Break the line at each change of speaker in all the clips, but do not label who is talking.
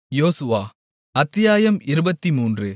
யோசுவா அத்தியாயம் இருபத்துமூன்று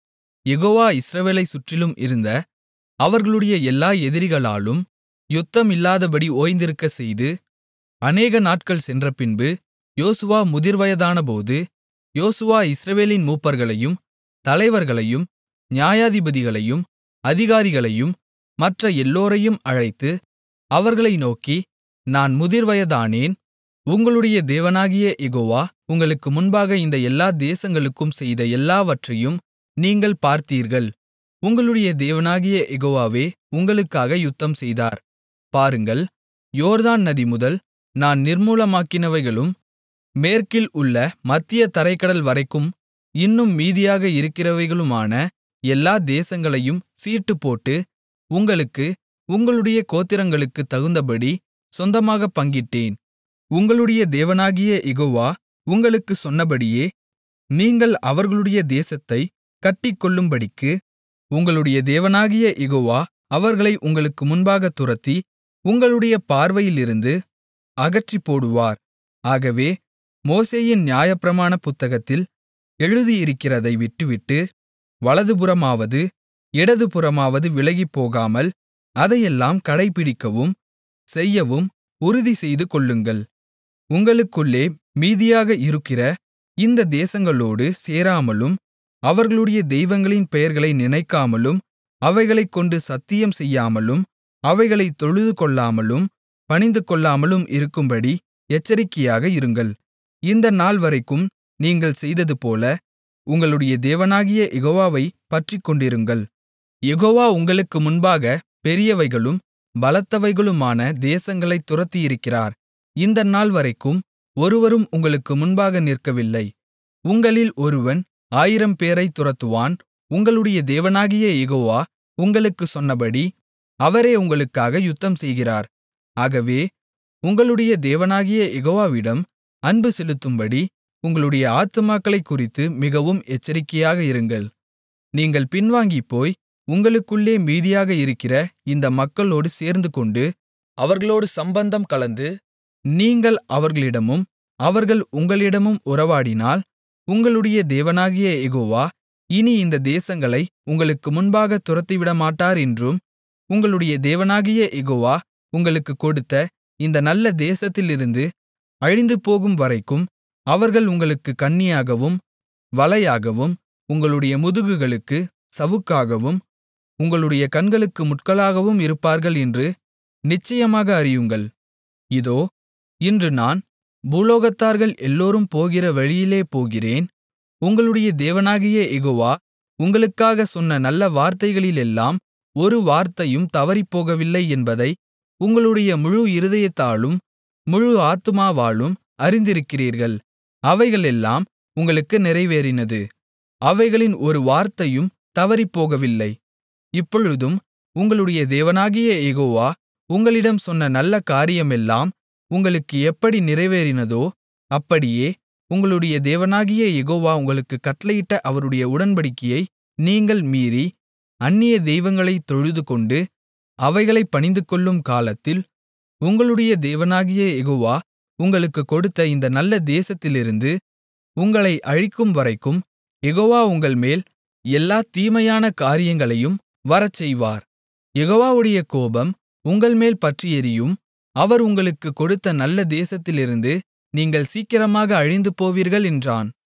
யெகோவா இஸ்ரவேலைச் சுற்றிலும் இருந்த அவர்களுடைய எல்லா எதிரிகளாலும் யுத்தம் இல்லாதபடி ஓய்ந்திருக்கச்செய்து அநேக நாட்கள் சென்றபின்பு யோசுவா முதிர்வயதானபோது யோசுவா இஸ்ரவேலின் மூப்பர்களையும் தலைவர்களையும் நியாயாதிபதிகளையும் அதிகாரிகளையும் மற்ற எல்லோரையும் அழைத்து அவர்களை நோக்கி நான் முதிர்வயதானேன் உங்களுடைய தேவனாகிய யெகோவா உங்களுக்கு முன்பாக இந்த எல்லா தேசங்களுக்கும் செய்த எல்லாவற்றையும் நீங்கள் பார்த்தீர்கள் உங்களுடைய தேவனாகிய யெகோவாவே உங்களுக்காக யுத்தம் செய்தார் பாருங்கள் யோர்தான் நதிமுதல் நான் நிர்மூலமாக்கினவைகளும் மேற்கில் உள்ள மத்திய தரைக்கடல் வரைக்கும் இன்னும் மீதியாக இருக்கிறவைகளுமான எல்லா தேசங்களையும் சீட்டுப்போட்டு உங்களுக்கு உங்களுடைய கோத்திரங்களுக்குத் தகுந்தபடி சொந்தமாகப் பங்கிட்டேன் உங்களுடைய தேவனாகிய யெகோவா உங்களுக்குச் சொன்னபடியே நீங்கள் அவர்களுடைய தேசத்தைக் கட்டிக்கொள்ளும்படிக்கு உங்களுடைய தேவனாகிய யெகோவா அவர்களை உங்களுக்கு முன்பாகத் துரத்தி உங்களுடைய பார்வையிலிருந்து அகற்றிப்போடுவார் ஆகவே மோசேயின் நியாயப்பிரமாண புத்தகத்தில் எழுதியிருக்கிறதை விட்டுவிட்டு வலதுபுறமாவது இடதுபுறமாவது விலகிப்போகாமல் அதையெல்லாம் கடைப்பிடிக்கவும் செய்யவும் உறுதிசெய்து கொள்ளுங்கள் உங்களுக்குள்ளே மீதியாக இருக்கிற இந்த தேசங்களோடு சேராமலும் அவர்களுடைய தெய்வங்களின் பெயர்களை நினைக்காமலும் அவைகளைக்கொண்டு சத்தியம் செய்யாமலும் அவைகளைத் தொழுதுகொள்ளாமலும் பணிந்துகொள்ளாமலும் இருக்கும்படி எச்சரிக்கையாக இருங்கள் இந்த நாள்வரைக்கும் நீங்கள் செய்ததுபோல உங்களுடைய தேவனாகிய யெகோவாவைப் பற்றிக்கொண்டிருங்கள் யெகோவா உங்களுக்கு முன்பாக பெரியவைகளும் பலத்தவைகளுமான தேசங்களைத் துரத்தியிருக்கிறார் இந்த நாள்வரைக்கும் ஒருவரும் உங்களுக்கு முன்பாக நிற்கவில்லை உங்களில் ஒருவன் ஆயிரம்பேரைத் துரத்துவான் உங்களுடைய தேவனாகிய யெகோவா உங்களுக்குச் சொன்னபடி அவரே உங்களுக்காக யுத்தம் செய்கிறார் ஆகவே உங்களுடைய தேவனாகிய யெகோவாவிடம் அன்பு செலுத்தும்படி உங்களுடைய ஆத்துமாக்களைக் குறித்து மிகவும் எச்சரிக்கையாக இருங்கள் நீங்கள் பின்வாங்கிப்போய் உங்களுக்குள்ளே மீதியாக இருக்கிற இந்த மக்களோடு சேர்ந்துகொண்டு அவர்களோடு சம்பந்தம் கலந்து நீங்கள் அவர்களிடமும் அவர்கள் உங்களிடமும் உறவாடினால் உங்களுடைய தேவனாகிய யெகோவா இனி இந்த தேசங்களை உங்களுக்கு முன்பாகத் துரத்திவிடமாட்டார் என்றும் உங்களுடைய தேவனாகிய யெகோவா உங்களுக்குக் கொடுத்த இந்த நல்ல தேசத்திலிருந்து அழிந்துபோகும் வரைக்கும் அவர்கள் உங்களுக்குக் கண்ணியாகவும் வலையாகவும் உங்களுடைய முதுகுகளுக்கு சவுக்காகவும் உங்களுடைய கண்களுக்கு முட்களாகவும் இருப்பார்கள் என்று நிச்சயமாக அறியுங்கள் இதோ இன்று நான் பூலோகத்தார்கள் எல்லோரும் போகிற வழியிலே போகிறேன் உங்களுடைய தேவனாகிய யெகோவா உங்களுக்காக சொன்ன நல்ல வார்த்தைகளிலெல்லாம் ஒரு வார்த்தையும் தவறிப்போகவில்லை என்பதை உங்களுடைய முழு இருதயத்தாலும் முழு ஆத்துமாவாலும் அறிந்திருக்கிறீர்கள் அவைகளெல்லாம் உங்களுக்கு நிறைவேறினது அவைகளின் ஒரு வார்த்தையும் தவறிப்போகவில்லை இப்பொழுதும் உங்களுடைய தேவனாகிய யெகோவா உங்களிடம் சொன்ன நல்ல காரியமெல்லாம் உங்களுக்கு எப்படி நிறைவேறினதோ அப்படியே உங்களுடைய தேவனாகிய யெகோவா உங்களுக்குக் கட்டளையிட்ட அவருடைய உடன்படிக்கையை நீங்கள் மீறி அந்நிய தெய்வங்களைத் தொழுதுகொண்டு அவைகளைப் பணிந்துகொள்ளும் காலத்தில் உங்களுடைய தேவனாகிய யெகோவா உங்களுக்குக் கொடுத்த இந்த நல்ல தேசத்திலிருந்து உங்களை அழிக்கும் வரைக்கும் யெகோவா உங்கள்மேல் எல்லா தீமையான காரியங்களையும் வரச்செய்வார் யெகோவாவுடைய கோபம் உங்கள்மேல் பற்றியெரியும் அவர் உங்களுக்குக் கொடுத்த நல்ல தேசத்திலிருந்து நீங்கள் சீக்கிரமாக அழிந்துபோவீர்கள் என்றான்